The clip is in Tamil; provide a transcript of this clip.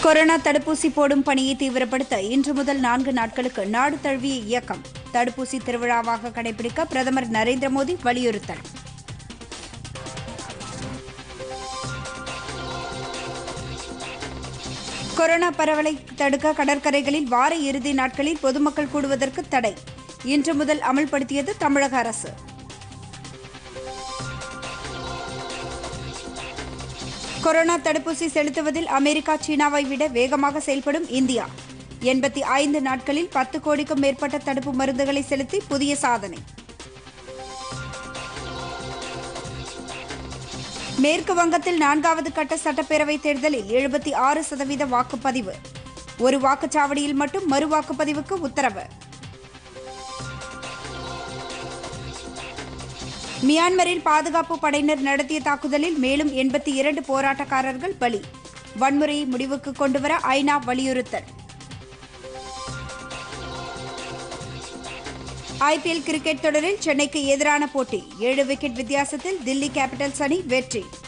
கொரோனா தடுப்பூசி போடும் பணியை தீவிரப்படுத்த இன்று முதல் நான்கு நாட்களுக்கு நாடு தழுவிய இயக்கம் தடுப்பூசி திருவிழாவாக கடைபிடிக்க பிரதமர் நரேந்திர மோடி வலியுறுத்தல் கொரோனா பரவலை தடுக்க கடற்கரைகளில் வார இறுதி நாட்களில் பொதுமக்கள் கூடுவதற்கு தடை இன்று முதல் அமல்படுத்தியது தமிழக அரசு கொரோனா தடுப்பூசி செலுத்துவதில் அமெரிக்கா சீனாவை விட வேகமாக செயல்படும் இந்தியா எண்பத்தி ஐந்து நாட்களில் பத்து கோடிக்கும் மேற்பட்ட தடுப்பு மருந்துகளை செலுத்தி புதிய சாதனை மேற்கு வங்கத்தில் நான்காவது கட்ட சட்டப்பேரவை தேர்தலில் எழுபத்தி ஆறு சதவீத வாக்குப்பதிவு ஒரு வாக்குச்சாவடியில் மட்டும் மறு வாக்குப்பதிவுக்கு உத்தரவு மியான்மரில் பாதுகாப்பு படையினர் நடத்திய தாக்குதலில் மேலும் எண்பத்தி இரண்டு போராட்டக்காரர்கள் பலி வன்முறையை முடிவுக்கு கொண்டுவர ஐநா வலியுறுத்தல் ஐபிஎல் கிரிக்கெட் தொடரில் சென்னைக்கு எதிரான போட்டி ஏழு விக்கெட் வித்தியாசத்தில் தில்லி கேபிட்டல்ஸ் அணி வெற்றி